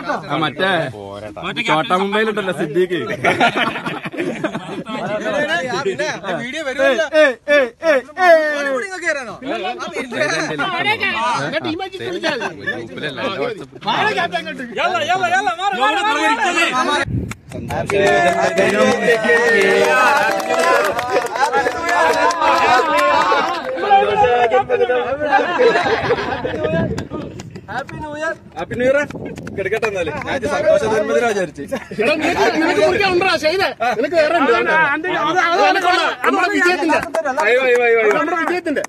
ആ മറ്റേ ചോട്ടാ മുംബൈയിലുണ്ടല്ലോ സിദ്ദീഖ് വീഡിയോ വരുമല്ലോ ഹാപ്പി ന്യൂ ഇയർ കിടക്കട്ടെ എന്നാല് ഞാൻ സന്തോഷ ധർമ്മത്തിനാ വിചാരിച്ചു നിനക്ക് കുറിക്കാനുണ്ടോ ചെയ്തേ നിനക്ക് വേറെ ഉണ്ട് വേണ്ട. അത് അത് നിനക്കുള്ള നമ്മുടെ വിജയത്തിന്റെ അയ്യോ അയ്യോ അയ്യോ അയ്യോ നമ്മുടെ വിജയത്തിന്റെ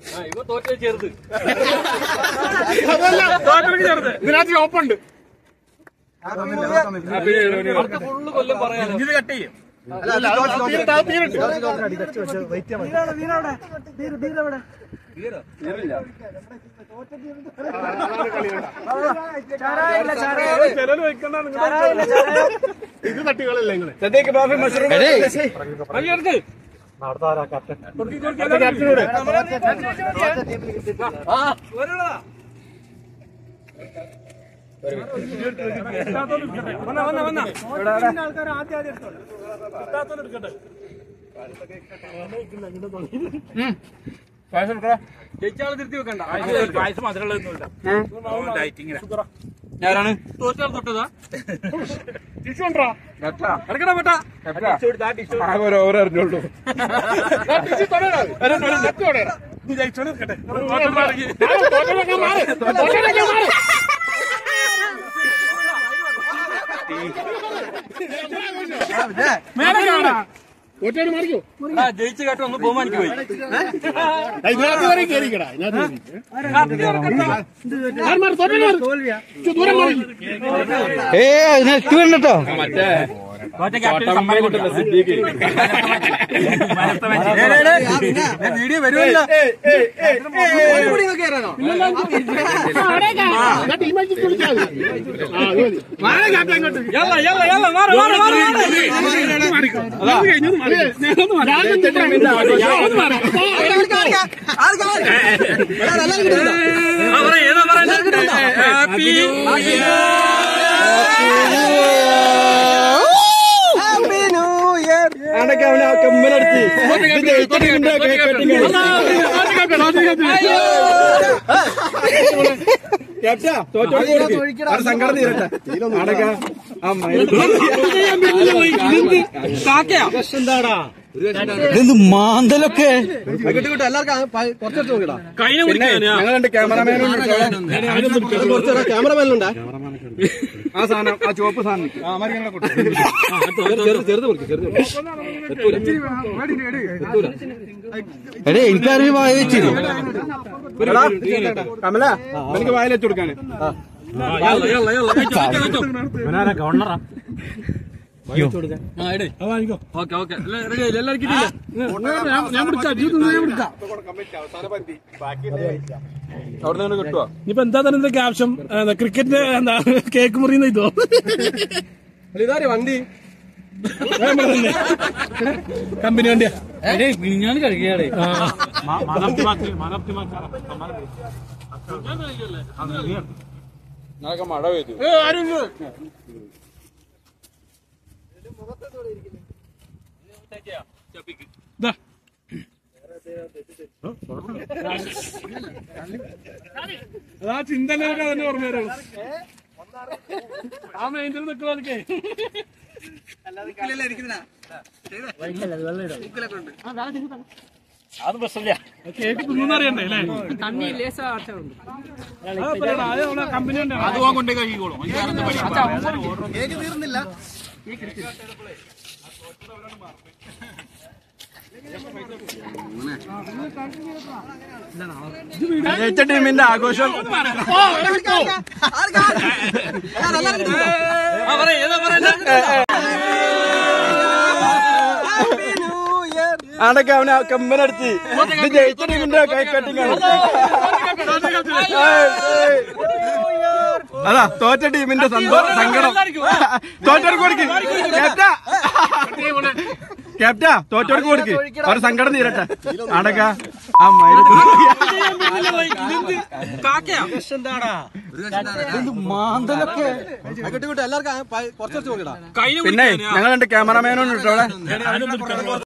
അതല്ല ഇതിനകത്ത് ഓപ്പുണ്ട് ഹാപ്പി ന്യൂ ഇയർ ഇത് കട്ട് ചെയ്യും അല്ല അത് തീരട്ടെ അത് തീരട്ടെ ചിലര് വെക്കണ്ട നിങ്ങളുടെ ഇത് തട്ടികളല്ലേ നിങ്ങള് സദ്യക്ക് ബാഫി മഷ്റൂം ക്യാപ്റ്റനോട് ജയിച്ചാളെ തിരുത്തി വെക്കണ്ട പായസം മധുരമുള്ളതൊന്നുമില്ല ഡയറ്റിങ്ങില ഞാനാണ് തോറ്റാൾ തൊട്ടതാ ടിഷ്യൂ ഉണ്ടോ ഇറക്കടാ പെട്ടാ ആകെ ഒരു ഓവർ അറിഞ്ഞോളൂ ടിഷ്യൂ തൊടടാ ലെഫ്റ്റ് തൊടടാ നീ ജയിച്ചോണ്ട് നിൽക്കട്ടെ തോറ്റലൊക്കെ മാറി തോറ്റലൊക്കെ മാറി തോറ്റാണ് മാറിക്കോ ജയിച്ചു കേട്ടോ ഒന്ന് ബഹുമാനിക്ക് പോയി ഇതിനകത്ത് വരെ കയറിക്കടാ ഇതിനകത്ത് മാറി മാറി തോറ്റല് മാറി ദൂരം മാറി മറ്റേ ചോട്ടാ മുംബൈയിലുണ്ടല്ലോ സിദ്ദീഖ് വീഡിയോ വരുമല്ലോ ടീമായിട്ട് വിളിച്ചാൽ മതി ആ അത് മതി മാറി കാട്ടാ ഇങ്ങോട്ട് യല്ല യല്ല യല്ല മാറ് മാറ് മാറ് ഹാപ്പി ആണ്ടൊക്കെ അവനെ കമ്മലടിച്ച് ഇത് ജയിച്ചിട്ടുണ്ട് കേക്ക് കട്ടിങ് ക്യാപ്റ്റാ തോറ്റോട് കൊടുക്ക് അവിടെ സങ്കടം തീരട്ടെ ആടൊക്കെ ആ മയില് കിട്ടി കിട്ടും എല്ലാവർക്കും കുറച്ചു നോക്കിടാ കൈനെ പിന്നെ ഞങ്ങളുണ്ട് ക്യാമറമാനും ക്യാമറമാനുണ്ട് ആ സാധനം ആ ചുവപ്പ് സാധനം ആ മരി ഞങ്ങളെ കൊടുത്തു ചെറുത് ചെറുത് കൊടുക്കും ചെറുത് കമല എനിക്ക് വായിൽ വെച്ചു കൊടുക്കാന് യല്ല യല്ല യല്ല ഓക്കെ ഓക്കെ റെഡി ആയില്ലേ എല്ലാവർക്കും കിട്ടിയില്ലേ ഞാൻ പിടിക്കാം ജീവിതം ഞാൻ പിടിക്കാം അവിടെ നിന്ന് കിട്ടുവോ ഇനിയിപ്പോ എന്താ തന്നെ എന്തൊക്കെ ആവശ്യം ക്രിക്കറ്റിന്റെ എന്താ കേക്ക് മുറിയുന്ന ഇതോ ഇതാരെ വണ്ടി കമ്പനി വണ്ടിയാ ഞാൻ കഴിക്കുകയാണ് ഞങ്ങളൊക്കെ മഴ പെയ്തു ദാ. അതാ ചിന്തനൊക്കെ തന്നെ ഓർമ്മ വരും ആ മെയിൻ്റെ നിൽക്കുന്നതൊക്കെ അത് പ്രശ്നമില്ല കേക്ക് തിന്നറിയണ്ടേ അല്ലേ കമ്പനി ഉണ്ട് അത് പോകാൻ കൊണ്ടേ കഴിക്കോളും ജയിച്ച ടീമിന്റെ ആഘോഷം ആടൊക്കെ അവനെ കമ്മലടിച്ച് ഇത് ജയിച്ച ടീമിന്റെ കേക്ക് കട്ടിങ് ആണ് ഏയ്, ഏയ്. അതാ തോറ്റ ടീമിന്റെ സന്തോഷം സങ്കടം തോറ്റവർക്ക് കൊടുക്കും കേട്ടാ ക്യാപ്റ്റാ തോറ്റോർക്ക് കൊടുക്ക് ഒരു സങ്കടം തീരട്ടെ അടക്ക ആ മയില് പിന്നെ ഞങ്ങൾ രണ്ട് ക്യാമറമാനോട് ഇട്ടോ അവിടെ